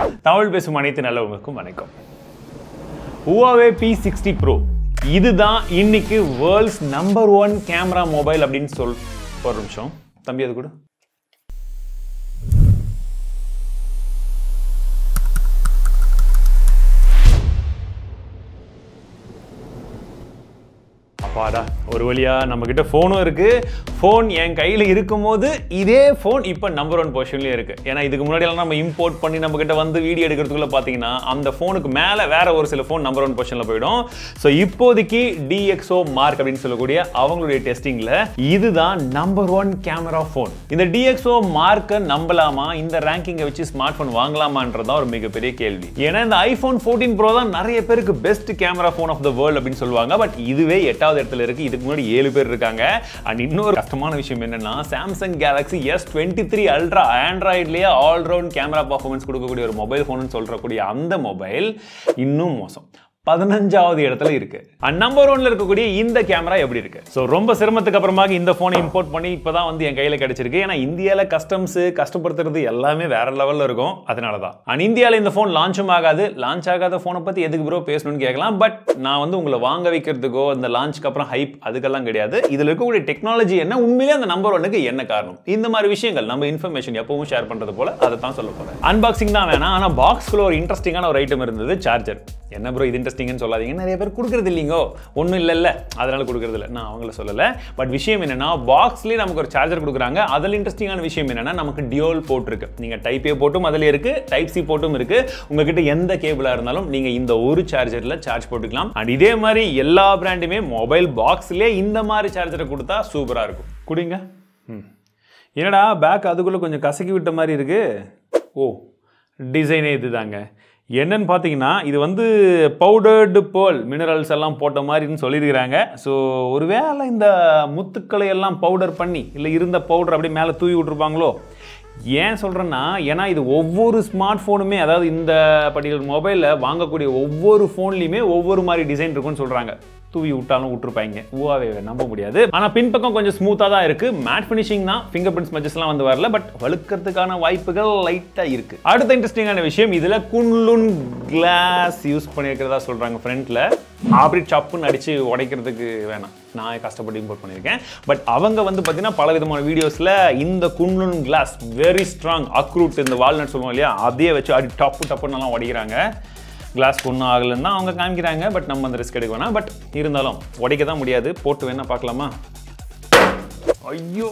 தமிழ் பேசும் அனைத்து நல்லவங்களுக்கும் வணக்கம் Huawei பி சிக்ஸ்டி ப்ரோ இதுதான் இன்னைக்கு world's number one camera mobile அப்படின்னு சொல் ஒரு நிமிஷம் தம்பி அது கூட அப்பாடா ஒரு வழியா நம்ம கிட்ட ஃபோனும் இருக்கு ஃபோன் என் கையில் இருக்கும்போது இதே ஃபோன் இப்போ நம்பர் ஒன் பொசிஷன்லயும் இருக்கு ஏன்னா இதுக்கு முன்னாடியெல்லாம் நம்ம இம்போர்ட் பண்ணி நம்ம கிட்ட வந்து வீடியோ எடுக்கிறதுக்குள்ள பார்த்தீங்கன்னா அந்த ஃபோனுக்கு மேலே வேற ஒரு சில ஃபோன் நம்பர் ஒன் பொசிஷனில் போயிடும் ஸோ இப்போதைக்கு டிஎக்ஸோ மார்க் அப்படின்னு சொல்லக்கூடிய அவங்களுடைய டெஸ்டிங்கில் இதுதான் நம்பர் ஒன் கேமரா ஃபோன் இந்த டிஎக்ஸோ மார்க்கை நம்பலாமா இந்த ரேங்கிங்கை வச்சு ஸ்மார்ட் ஃபோன் வாங்கலாமான்றதான் ஒரு மிகப்பெரிய கேள்வி ஏன்னா இந்த ஐஃபோன் ஃபோர்டீன் ப்ரோ தான் நிறைய பேருக்கு best camera phone of the world அப்படின்னு சொல்லுவாங்க பட் இதுவே எட்டாவது இடத்துல இருக்கு இதுக்கு முன்னாடி ஏழு பேர் இருக்காங்க அண்ட் இன்னொரு கஷ்டமான விஷயம் என்னன்னா Samsung Galaxy S twenty three Ultra ஆண்ட்ராய்ட்லேயே ஆல்ரவுண்ட் கேமரா பர்ஃபார்மன்ஸ் கொடுக்கக்கூடிய ஒரு மொபைல் ஃபோன் சொல்றக்கூடிய அந்த மொபைல் இன்னும் மோசம் பதினஞ்சாவது இடத்துல இருக்கு அண்ட் நம்பர் ஒன்ல இருக்கக்கூடிய இந்த கேமரா எப்படி இருக்கு ஸோ ரொம்ப சிரமத்துக்கு அப்புறமாக இந்த போனை இம்போர்ட் பண்ணி இப்பதான் வந்து என் கையில கிடைச்சிருக்கு ஏன்னா இந்தியாவில் கஸ்டம்ஸ் கஷ்டப்படுத்துறது எல்லாமே வேற லெவல்ல இருக்கும் அதனால தான் அண்ட் இந்தியாவில் இந்த ஃபோன் லான்ச்சும் ஆகாது லான்ச் ஆகாத ஃபோனை பத்தி எதுக்கு ப்ரோ பேசணும்னு கேட்கலாம் பட் நான் வந்து உங்களை வாங்க வைக்கிறதுக்கோ அந்த லான்ச்சுக்கு அப்புறம் ஹைப் அதுக்கெல்லாம் கிடையாது இதுல இருக்கக்கூடிய டெக்னாலஜி என்ன உண்மையிலே அந்த நம்பர் ஒன்னுக்கு என்ன காரணம் இந்த மாதிரி விஷயங்கள் நம்ம இன்ஃபர்மேஷன் எப்பவும் ஷேர் பண்றது போல அதை தான் சொல்ல போறேன் அன்பாக்சிங் தான் வேணாம் ஆனா பாக்ஸ்குள்ள ஒரு இன்ட்ரெஸ்டிங்கான ஒரு ஐட்டம் இருந்தது சார்ஜர் என்ன ப்ரோ இது இன்ட்ரெஸ்டிங்னு சொல்லாதீங்க நிறைய பேர் கொடுக்குறது இல்லைங்கோ ஒன்றும் இல்லைல்ல அதனால கொடுக்குறது இல்லை நான் அவங்கள சொல்லலை பட் விஷயம் என்னன்னா பாக்ஸ்லேயே நமக்கு ஒரு சார்ஜர் கொடுக்குறாங்க அதில் இன்ட்ரெஸ்டிங்கான விஷயம் என்னன்னா நமக்கு டியோல் போர்ட் இருக்கு நீங்கள் டைப் ஏ போட்டும் அதில் இருக்கு டைப் சி போட்டும் இருக்கு உங்ககிட்ட எந்த கேபிளாக இருந்தாலும் நீங்கள் இந்த ஒரு சார்ஜரில் சார்ஜ் போட்டுக்கலாம் அண்ட் இதே மாதிரி எல்லா பிராண்டுமே மொபைல் பாக்ஸ்லேயே இந்த மாதிரி சார்ஜரை கொடுத்தா சூப்பராக இருக்கும் குடிங்க ம் என்னடா பேக் அதுக்குள்ளே கொஞ்சம் கசக்கி விட்ட மாதிரி இருக்கு ஓ டிசைனே இதுதாங்க என்னன்னு பார்த்தீங்கன்னா இது வந்து பவுடர்டு பேர்ல் மினரல்ஸ் எல்லாம் போட்ட மாதிரின்னு சொல்லியிருக்கிறாங்க ஸோ ஒருவேளை இந்த முத்துக்களை எல்லாம் பவுடர் பண்ணி இல்லை இருந்த பவுடர் அப்படியே மேலே தூவி விட்ருப்பாங்களோ ஏன் சொல்கிறேன்னா ஏன்னா இது ஒவ்வொரு ஸ்மார்ட் ஃபோனுமே அதாவது இந்த பர்டிகுலர் மொபைலில் வாங்கக்கூடிய ஒவ்வொரு ஃபோன்லையுமே ஒவ்வொரு மாதிரி டிசைன் இருக்குன்னு சொல்கிறாங்க தூவி விட்டாலும் விட்டுருப்பாங்க ஊவாவே நம்ப முடியாது ஆனால் பின்பக்கம் கொஞ்சம் ஸ்மூத்தாக தான் இருக்கு மேட் ஃபினிஷிங் தான் ஃபிங்கர் பிரிண்ட்ஸ் மச்சஸ்லாம் வந்து வரல பட் வழுக்கிறதுக்கான வாய்ப்புகள் லைட்டாக இருக்கு அடுத்த இன்ட்ரெஸ்டிங்கான விஷயம் இதில் குன்லுன் கிளாஸ் யூஸ் பண்ணியிருக்கிறதா சொல்கிறாங்க ஃப்ரண்ட்டில் அப்படி சப்புன்னு அடித்து உடைக்கிறதுக்கு வேணாம் நான் கஷ்டப்பட்டு இம்போர்ட் பண்ணியிருக்கேன் பட் அவங்க வந்து பார்த்தீங்கன்னா பல விதமான வீடியோஸில் இந்த குன்லுன் கிளாஸ் வெரி ஸ்ட்ராங் அக்ரூட் இந்த வால்நட் சொல்லுவோம் இல்லையா அதே வச்சு அடி டப்பு டப்புன்னு எல்லாம் உடைக்கிறாங்க கிளாஸ் ஒன்றும் ஆகலைன்னு தான் அவங்க காமிக்கிறாங்க பட் நம்ம அந்த ரிஸ்க் எடுக்க வேணாம் பட் இருந்தாலும் உடைக்க தான் முடியாது போட்டு வேணா பார்க்கலாமா ஐயோ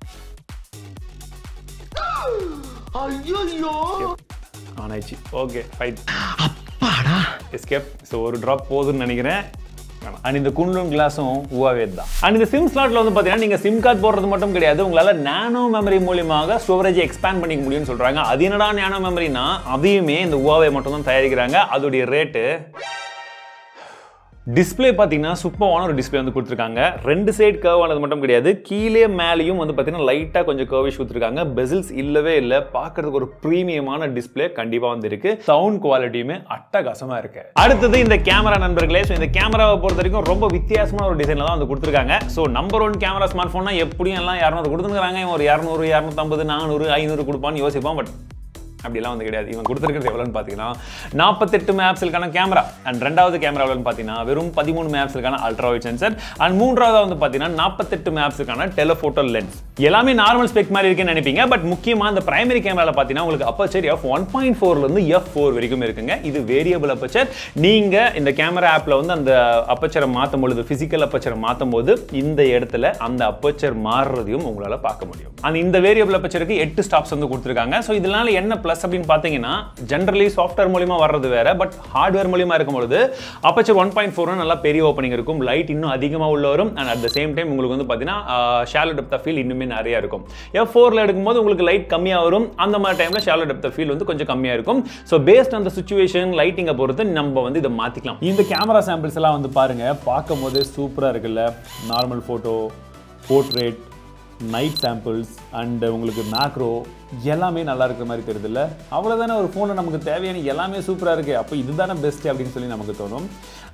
ஐயோ ஆன் ஆயிடுச்சு ஓகே ஃபைட் எஸ்கேப் ஸோ ஒரு ட்ராப் போதுன்னு நினைக்கிறேன் அண்ட் இந்த குன்லும் கிளாஸும் ஊவாவே தான் அண்ட் இந்த சிம் ஸ்லாட்ல வந்து பார்த்தீங்கன்னா நீங்கள் சிம் கார்டு போடுறது மட்டும் கிடையாது உங்களால் நானோ மெமரி மூலியமாக ஸ்டோரேஜ் எக்ஸ்பேண்ட் பண்ணிக்க முடியும்னு சொல்கிறாங்க அது என்னடா நானோ மெமரினா அதையுமே இந்த ஊவாவே மட்டும் தான் தயாரிக்கிறாங்க அதோடைய ரேட்டு டிஸ்பிளே பார்த்தீங்கன்னா சூப்பரான ஒரு டிஸ்பிளே வந்து கொடுத்துருக்காங்க ரெண்டு சைடு கர்வ் ஆனது மட்டும் கிடையாது கீழே மேலேயும் வந்து பார்த்தீங்கன்னா லைட்டாக கொஞ்சம் கர்விஷ் கொடுத்துருக்காங்க பெசில்ஸ் இல்லவே இல்லை பார்க்கறதுக்கு ஒரு ப்ரீமியமான டிஸ்பிளே கண்டிப்பாக வந்து இருக்கு சவுண்ட் குவாலிட்டியுமே அட்டகாசமாக இருக்கு அடுத்தது இந்த கேமரா நண்பர்களே ஸோ இந்த கேமராவை பொறுத்த வரைக்கும் ரொம்ப வித்தியாசமான ஒரு டிசைனில் தான் வந்து கொடுத்துருக்காங்க so number one camera smart ஃபோன்னா எப்படியும் எல்லாம் இரநூறு கொடுத்துருக்காங்க இவன் ஒரு இரநூறு இரநூத்தம்பது நானூறு ஐநூறு கொடுப்பான்னு யோசிப்பான் பட் அப்படிலாம் வந்து கிடையாது இவன் கொடுத்துருக்கிறது எவ்வளோன்னு பார்த்தீங்கன்னா நாற்பத்தெட்டு மேப்ஸுக்கான கேமரா அண்ட் ரெண்டாவது கேமரா எவ்வளோன்னு பார்த்தீங்கன்னா வெறும் பதிமூணு மேப்ஸுக்கான அல்ட்ராவைட் சென்சர் அண்ட் மூன்றாவது வந்து பார்த்தீங்கன்னா நாற்பத்தெட்டு மேப்ஸுக்கான டெலஃபோட்டோ லென்ஸ் எல்லாமே நார்மல் ஸ்பெக் மாதிரி இருக்குன்னு நினைப்பீங்க பட் முக்கியமாக இந்த பிரைமரி கேமராவில் பார்த்தீங்கன்னா உங்களுக்கு அப்பச்சர் எஃப் ஒன் பாயிண்ட் ஃபோர்லேருந்து எஃப் ஃபோர் வரைக்கும் இருக்குங்க இது வேரியபிள் அப்பச்சர் நீங்கள் இந்த கேமரா ஆப்பில் வந்து அந்த அப்பச்சரை மாற்றும் பொழுது ஃபிசிக்கல் அப்பச்சரை மாற்றும் போது இந்த இடத்துல அந்த அப்பச்சர் மாறுறதையும் உங்களால் பார்க்க முடியும் அந்த இந்த வேரியபிள் அப்பச்சருக்கு எட்டு ஸ்டாப்ஸ் வந்து கொடுத்துருக்காங்க ஸோ இதனால என்ன ப்ளஸ் அப்படின்னு பார்த்தீங்கன்னா ஜென்ரலி சாஃப்ட்வேர் மூலியமா வர்றது வேற பட் ஹார்ட்வேர் மூலியமா இருக்கும்பொழுது அப்பச்சர் ஒன் பாயிண்ட் ஃபோர் நல்லா பெரிய ஓப்பனிங் இருக்கும் லைட் இன்னும் அதிகமாக உள்ள வரும் and at the same time உங்களுக்கு வந்து பார்த்தீங்கன்னா ஷாலோ டெப்த் ஃபீல் இன்னுமே நிறைய இருக்கும் எஃப் ஃபோரில் எடுக்கும்போது உங்களுக்கு லைட் கம்மியாக வரும் அந்த மாதிரி டைமில் ஷாலோ டெப்த் ஃபீல் வந்து கொஞ்சம் கம்மியாக இருக்கும் ஸோ பேஸ்ட் அந்த சுச்சுவேஷன் லைட்டிங்கை பொறுத்து நம்ம வந்து இதை மாற்றிக்கலாம் இந்த கேமரா சாம்பிள்ஸ் எல்லாம் வந்து பாருங்க பார்க்கும் போது சூப்பராக இருக்குல்ல normal photo portrait night samples and உங்களுக்கு மேக்ரோ எல்லாமே நல்லா இருக்கிற மாதிரி தெரியுதுல்ல அவ்வளோதானே ஒரு ஃபோனில் நமக்கு தேவையான எல்லாமே சூப்பராக இருக்குது அப்போ இதுதானே பெஸ்ட் அப்படின்னு சொல்லி நமக்கு தோணும்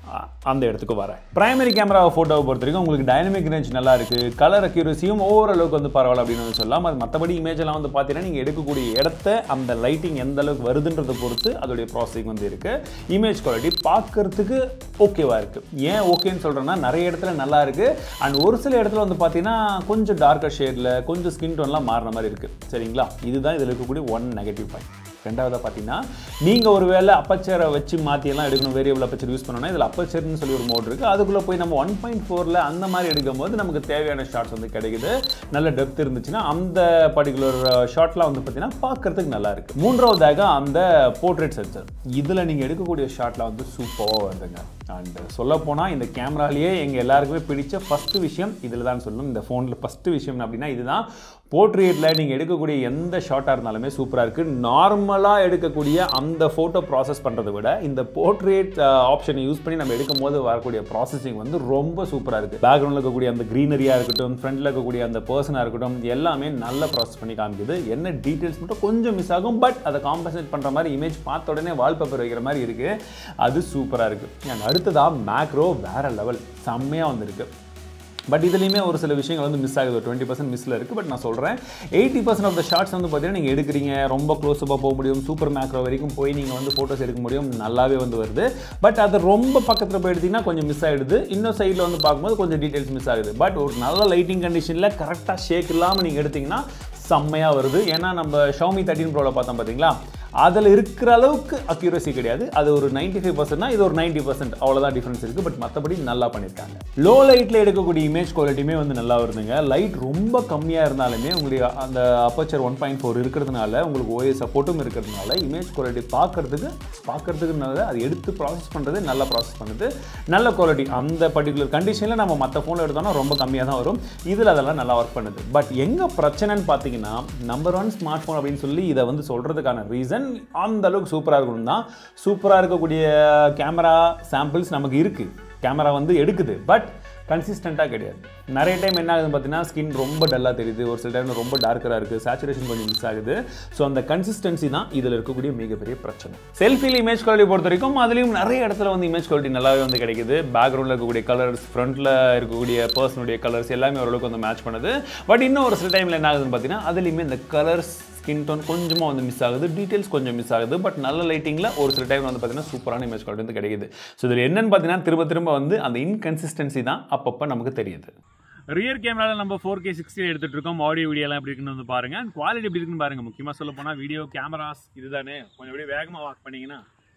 அ- அந்த இடத்துக்கு வரேன் பிரைமரி கேமரா ஃபோட்டோவை பொறுத்த வரைக்கும் உங்களுக்கு டைனமிக் ரேஞ்ச் நல்லா இருக்கு கலர் அக்யூரசியும் ஓரளவுக்கு வந்து பரவாயில்ல அப்படின்னு வந்து சொல்லலாம் அது மற்றபடி இமேஜ் எல்லாம் வந்து பார்த்தீங்கன்னா நீங்கள் எடுக்கக்கூடிய இடத்த அந்த லைட்டிங் எந்த அளவுக்கு வருதுன்றதை பொறுத்து அதோடைய ப்ராசஸிங் வந்து இருக்கு இமேஜ் குவாலிட்டி பார்க்கறதுக்கு ஓகேவா இருக்கு ஏன் ஓகேன்னு சொல்றேன்னா நிறைய இடத்துல நல்லா இருக்கு அண்ட் ஒரு சில இடத்துல வந்து பார்த்தீங்கன்னா கொஞ்சம் டார்க்கர் ஷேடில் கொஞ்சம் ஸ்கின் டோன்லாம் மாறின மாதிரி இருக்கு சரிங்களா இதுதான் இதில் இருக்கக்கூடிய ஒன் நெகட்டிவ் பாயிண்ட் ரெண்டாவது பார்த்தீங்கன்னா நீங்கள் ஒரு வேளை அப்பச்சரை வச்சு மாற்றியெல்லாம் எடுக்கணும் வேரியபிள் அப்பச்சர் யூஸ் பண்ணோம்னா இதில் அப்பச்சர்னு சொல்லி ஒரு மோட் இருக்குது அதுக்குள்ளே போய் நம்ம ஒன் பாயிண்ட் ஃபோரில் அந்த மாதிரி எடுக்கும்போது நமக்கு தேவையான ஷார்ட்ஸ் வந்து கிடைக்குது நல்ல டெப்த் இருந்துச்சுன்னா அந்த பர்டிகுலர் ஷார்ட்லாம் வந்து பார்த்தீங்கன்னா பார்க்கறதுக்கு நல்லா இருக்கு மூன்றாவதாக அந்த போர்ட்ரேட் சென்சர் இதில் நீங்கள் எடுக்கக்கூடிய ஷார்ட்லாம் வந்து சூப்பராக வருதுங்க அண்ட் சொல்லப்போனால் இந்த கேமராலேயே எங்கள் எல்லாருக்குமே பிடிச்ச ஃபஸ்ட்டு விஷயம் இதில் தான் சொல்லணும் இந்த ஃபோனில் ஃபஸ்ட்டு விஷயம் அப்படின்னா இதுதான் போர்ட்ரேட்டில் நீங்கள் எடுக்கக்கூடிய எந்த ஷாட்டாக இருந்தாலுமே சூப்பராக இருக்குது நார்மலாக எடுக்கக்கூடிய அந்த ஃபோட்டோ ப்ராசஸ் பண்ணுறதை விட இந்த போர்ட்ரேட் ஆப்ஷனை யூஸ் பண்ணி நம்ம எடுக்கும் போது வரக்கூடிய ப்ராசஸிங் வந்து ரொம்ப சூப்பராக இருக்குது பேக்ரவுண்டில் இருக்கக்கூடிய அந்த க்ரீனரியாக இருக்கட்டும் ஃப்ரண்ட்டில் இருக்கக்கூடிய அந்த பர்சனாக இருக்கட்டும் எல்லாமே நல்லா ப்ராசஸ் பண்ணி காமிக்குது என்ன டீட்டெயில்ஸ் மட்டும் கொஞ்சம் மிஸ் ஆகும் பட் அதை காம்பன்சேட் பண்ணுற மாதிரி இமேஜ் பார்த்த உடனே வால்பேப்பர் வைக்கிற மாதிரி இருக்குது அது சூப்பராக இருக்குது அண்ட் அடுத்ததாக மேக்ரோ வேறு லெவல் செம்மையாக வந்திருக்கு பட் இதுலேயுமே ஒரு சில விஷயங்கள் வந்து மிஸ் ஆகுது டுவெண்ட்டி பர்சன்ட் மிஸ்ல இருக்குது பட் நான் சொல்கிறேன் eighty percent of the shots வந்து பார்த்தீங்கன்னா நீங்கள் எடுக்கிறீங்க ரொம்ப க்ளோஸப்பாக போக முடியும் சூப்பர் மேக்ரோ வரைக்கும் போய் நீங்கள் வந்து ஃபோட்டோஸ் எடுக்க முடியும் நல்லாவே வந்து வருது பட் அது ரொம்ப பக்கத்தில் போய் எடுத்தீங்கன்னா கொஞ்சம் மிஸ் ஆகிடுது இன்னும் சைடில் வந்து பார்க்கும்போது கொஞ்சம் டீட்டெயில்ஸ் மிஸ் ஆகுது பட் ஒரு நல்ல லைட்டிங் கண்டிஷனில் கரெக்டாக ஷேக் இல்லாமல் நீங்கள் எடுத்தீங்கன்னா செம்மையாக வருது ஏன்னா நம்ம ஷவுமி தேர்ட்டின் ப்ரோவில் பார்த்தோம் பார்த்தீங்களா அதில் இருக்கிற அளவுக்கு அக்யூரசி கிடையாது அது ஒரு நைன்டி ஃபைவ் பர்சன்ட்னா இது ஒரு நைன்டி பர்சன்ட் அவ்வளோதான் டிஃப்ரென்ஸ் இருக்குது பட் மற்றபடி நல்லா பண்ணியிருக்காங்க லோ லைட்டில் எடுக்கக்கூடிய இமேஜ் குவாலிட்டியுமே வந்து நல்லா வருதுங்க லைட் ரொம்ப கம்மியாக இருந்தாலுமே உங்களுடைய அந்த அப்பச்சர் ஒன் பாயிண்ட் ஃபோர் இருக்கிறதுனால உங்களுக்கு ஓஎஸ் சப்போர்ட்டும் இருக்கிறதுனால இமேஜ் குவாலிட்டி பார்க்கறதுக்கு பார்க்கறதுக்குனால அது எடுத்து ப்ராசஸ் பண்ணுறது நல்லா ப்ராசஸ் பண்ணுது நல்ல குவாலிட்டி அந்த பர்டிகுலர் கண்டிஷனில் நம்ம மற்ற ஃபோனில் எடுத்தோம்னா ரொம்ப கம்மியாக தான் வரும் இதில் அதெல்லாம் நல்லா ஒர்க் பண்ணுது பட் எங்கே பிரச்சனைன்னு பார்த்தீங்கன்னா நம்பர் ஒன் ஸ்மார்ட் ஃபோன் அப்படின்னு சொல்லி இதை வந்து சொல்கிறதுக்கான ரீசன் அந்த அளவுக்கு சூப்பராக இருக்கணும் தான் சூப்பராக இருக்கக்கூடிய கேமரா சாம்பிள்ஸ் நமக்கு இருக்குது கேமரா வந்து எடுக்குது பட் கன்சிஸ்டண்ட்டாக கிடையாது நிறைய டைம் என்ன ஆகுதுன்னு பார்த்தீங்கன்னா ஸ்கின் ரொம்ப டல்லாக தெரியுது ஒரு சில டைம் ரொம்ப டார்க்கராக இருக்குது சேச்சுரேஷன் கொஞ்சம் மிஸ் ஆகுது ஸோ அந்த கன்சிஸ்டன்சி தான் இதில் இருக்கக்கூடிய மிகப்பெரிய பிரச்சனை செல்ஃபியில் இமேஜ் குவாலிட்டி பொறுத்த வரைக்கும் அதுலேயும் நிறைய இடத்துல வந்து இமேஜ் குவாலிட்டி நல்லாவே வந்து கிடைக்குது பேக்ரவுண்டில் இருக்கக்கூடிய கலர்ஸ் ஃப்ரண்ட்டில் இருக்கக்கூடிய பர்சனுடைய கலர்ஸ் எல்லாமே ஓரளவுக்கு வந்து மேட்ச் பண்ணுது பட் இன்னும் ஒரு சில டைமில் என்ன ஆகுதுன்னு பார்த்தீங்கன்னா அதுலேயுமே இந்த கலர்ஸ் ஸ்கின் டோன் கொஞ்சமாக வந்து மிஸ் ஆகுது டீட்டெயில்ஸ் கொஞ்சம் மிஸ் ஆகுது பட் நல்ல லைட்டிங்கில் ஒரு சில டைம் வந்து பார்த்தீங்கன்னா சூப்பரான இமேஜ் குவாலிட்டி வந்து கிடைக்குது ஸோ இதில் என்னன்னு பார்த்தீங்கன்னா திரும்ப திரும்ப வந்து அந்த இன்கன்சிஸ்டன்சி தான் அப்பப்போ நமக்கு தெரியுது ரியர் கேமராவில் நம்ம ஃபோர் கே சிக்ஸ்டி எடுத்துட்டு இருக்கோம் ஆடியோ வீடியோலாம் எப்படி இருக்குன்னு வந்து பாருங்க குவாலிட்டி எப்படி இருக்குன்னு பாருங்க முக்கியமாக சொல்ல போனால் வீடியோ கேமராஸ் இதுதானே கொஞ்சம் அப்படியே வேகமாக வாக் பண்ணீங்கன்னா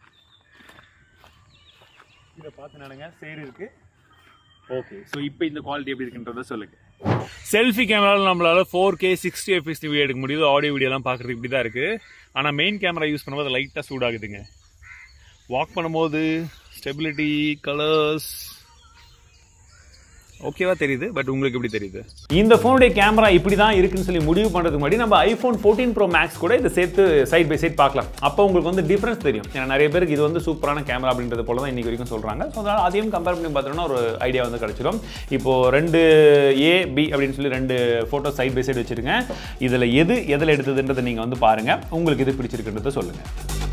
இதை பார்த்து நடங்க சரி இருக்கு ஓகே ஸோ இப்போ இந்த குவாலிட்டி எப்படி இருக்குன்றத சொல்லுங்க செல்ஃபி கேமராவில் நம்மளால four K sixty FPS video எடுக்க முடியுது ஆடியோ வீடியோலாம் பார்க்குறதுக்கு இப்படி தான் இருக்குது ஆனால் மெயின் கேமரா யூஸ் பண்ணும்போது லைட்டாக சூடாகுதுங்க வாக் பண்ணும்போது ஸ்டெபிலிட்டி கலர்ஸ் ஓகேவா தெரியுது பட் உங்களுக்கு எப்படி தெரியுது இந்த ஃபோனுடைய கேமரா இப்படி தான் இருக்குன்னு சொல்லி முடிவு பண்ணுறதுக்கு முன்னாடி நம்ம ஐஃபோன் ஃபோர்டீன் ப்ரோ மேக்ஸ் கூட இதை சேர்த்து சைட் பை சைட் பார்க்கலாம் அப்போ உங்களுக்கு வந்து டிஃப்ரென்ஸ் தெரியும் ஏன்னா நிறைய பேருக்கு இது வந்து சூப்பரான கேமரா அப்படின்றது போல தான் இன்னைக்கு வரைக்கும் சொல்கிறாங்க ஸோ அதனால் அதையும் கம்பேர் பண்ணி பார்த்தோம்னா ஒரு ஐடியா வந்து கிடச்சிடும் இப்போ ரெண்டு ஏ பி அப்படின்னு சொல்லி ரெண்டு ஃபோட்டோ சைட் பை சைடு வச்சுருங்க இதில் எது எதில் எடுத்ததுன்றதை நீங்கள் வந்து பாருங்கள் உங்களுக்கு எது பிடிச்சிருக்குன்றதை சொல்லுங்கள்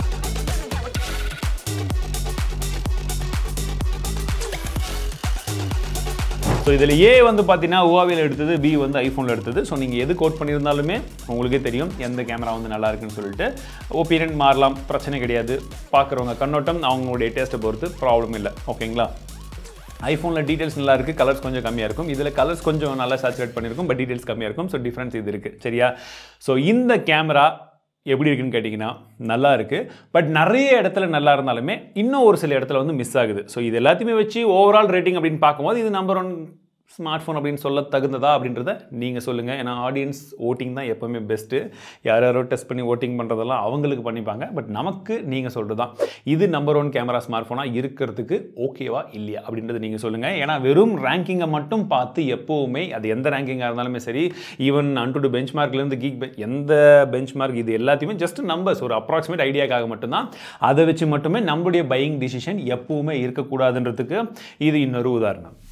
ஸோ இதில் ஏ வந்து பார்த்தீங்கன்னா ஹுவாவியில் எடுத்தது பி வந்து ஐஃபோனில் எடுத்தது ஸோ நீங்கள் எது கோட் பண்ணியிருந்தாலுமே உங்களுக்கே தெரியும் எந்த கேமரா வந்து நல்லா இருக்குன்னு சொல்லிட்டு ஒப்பீனியன் மாறலாம் பிரச்சனை கிடையாது பார்க்குறவங்க கண்ணோட்டம் அவங்களுடைய டேஸ்ட்டை பொறுத்து ப்ராப்ளம் இல்லை ஓகேங்களா ஐஃபோனில் டீடைல்ஸ் நல்லா இருக்குது கலர்ஸ் கொஞ்சம் கம்மியாக இருக்கும் இதில் கலர்ஸ் கொஞ்சம் நல்லா சேச்சுரேட் பண்ணியிருக்கும் பட் டீடைல்ஸ் கம்மியாக இருக்கும் ஸோ டிஃப்ரென்ஸ் இது இருக்குது சரியா ஸோ இந்த கேமரா எப்படி இருக்குன்னு கேட்டிங்கன்னா நல்லா இருக்குது பட் நிறைய இடத்துல நல்லா இருந்தாலுமே இன்னும் ஒரு சில இடத்துல வந்து மிஸ் ஆகுது ஸோ இது எல்லாத்தையுமே வச்சு ஓவரால் ரேட்டிங் அப்படின்னு பார்க்கும்போது இது நம்பர் ஒன் ஸ்மார்ட் ஃபோன் அப்படின்னு சொல்ல தகுந்ததா அப்படின்றத நீங்கள் சொல்லுங்கள் ஏன்னா ஆடியன்ஸ் ஓட்டிங் தான் எப்போவுமே பெஸ்ட்டு யார் யாரோ டெஸ்ட் பண்ணி ஓட்டிங் பண்ணுறதெல்லாம் அவங்களுக்கு பண்ணிப்பாங்க பட் நமக்கு நீங்கள் சொல்கிறது தான் இது நம்பர் ஒன் கேமரா ஸ்மார்ட் ஃபோனாக இருக்கிறதுக்கு ஓகேவா இல்லையா அப்படின்றத நீங்கள் சொல்லுங்கள் ஏன்னா வெறும் ரேங்கிங்கை மட்டும் பார்த்து எப்போவுமே அது எந்த ரேங்கிங்காக இருந்தாலுமே சரி ஈவன் அன்டு பெஞ்ச் மார்க்லேருந்து கீக் எந்த பெஞ்ச் மார்க் இது எல்லாத்தையுமே ஜஸ்ட் நம்பர்ஸ் ஒரு அப்ராக்சிமேட் ஐடியாக்காக மட்டும்தான் அதை வச்சு மட்டுமே நம்மளுடைய பையிங் டிசிஷன் எப்பவுமே இருக்கக்கூடாதுன்றதுக்கு இது இன்னொரு உதாரணம்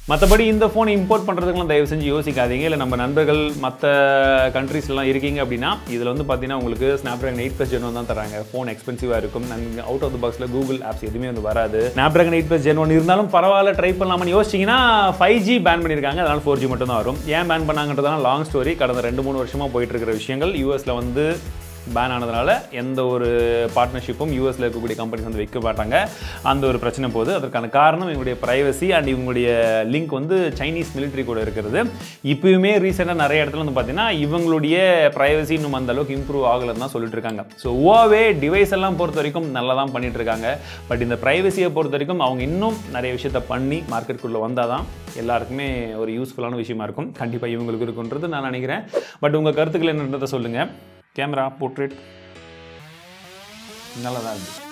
மற்றபடி இந்த ஃபோனை இம்போர்ட் பண்ணுறதுக்குலாம் தயவு செஞ்சு யோசிக்காதீங்க இல்லை நம்ம நண்பர்கள் மற்ற கண்ட்ரீஸ்லாம் இருக்கீங்க அப்படின்னா இதில் வந்து பார்த்தீங்கன்னா உங்களுக்கு ஸ்னாப்ட்ராகன் எயிட் ப்ளஸ் ஜென் தான் தராங்க ஃபோன் எக்ஸ்பென்சிவாக இருக்கும் அண்ட் அவுட் ஆஃப் த பாக்ஸில் கூகுள் ஆப்ஸ் எதுவுமே வந்து வராது Snapdragon eight plus Gen one இருந்தாலும் பரவாயில்ல ட்ரை பண்ணலாம்னு யோசிச்சிங்கன்னா ஃபைவ் ஜி பேன் பண்ணியிருக்காங்க அதனால் ஃபோர் ஜி மட்டும் தான் வரும் ஏன் பேன் பண்ணாங்கன்றதுலாம் லாங் ஸ்டோரி கடந்த ரெண்டு மூணு வருஷமாக போயிட்டு இருக்கிற விஷயங்கள் யூஎஸில் வந்து பேன் ஆனதுனால எந்த ஒரு பார்ட்னர்ஷிப்பும் யூஎஸில் இருக்கக்கூடிய கம்பெனிஸ் வந்து வைக்க மாட்டாங்க அந்த ஒரு பிரச்சனை போகுது அதற்கான காரணம் இவங்களுடைய ப்ரைவசி அண்ட் இவங்களுடைய லிங்க் வந்து சைனீஸ் மிலிட்ரி கூட இருக்கிறது இப்பயுமே ரீசெண்டாக நிறைய இடத்துல வந்து பார்த்தீங்கன்னா இவங்களுடைய ப்ரைவசி இன்னும் அந்த அளவுக்கு இம்ப்ரூவ் ஆகலைன்னு தான் சொல்லிட்டு இருக்காங்க ஸோ ஓவே டிவைஸ் எல்லாம் பொறுத்த வரைக்கும் நல்லா தான் பண்ணிட்டு இருக்காங்க பட் இந்த ப்ரைவசியை பொறுத்த வரைக்கும் அவங்க இன்னும் நிறைய விஷயத்த பண்ணி மார்க்கெட்டுக்குள்ளே வந்தால் தான் எல்லாருக்குமே ஒரு யூஸ்ஃபுல்லான விஷயமா இருக்கும் கண்டிப்பாக இவங்களுக்கு இருக்குன்றது நான் நினைக்கிறேன் பட் உங்கள் கருத்துக்கள் என்னன்றதை சொல்லுங்கள் கேமரா போர்ட்ரேட் நல்லா தான் இருக்குது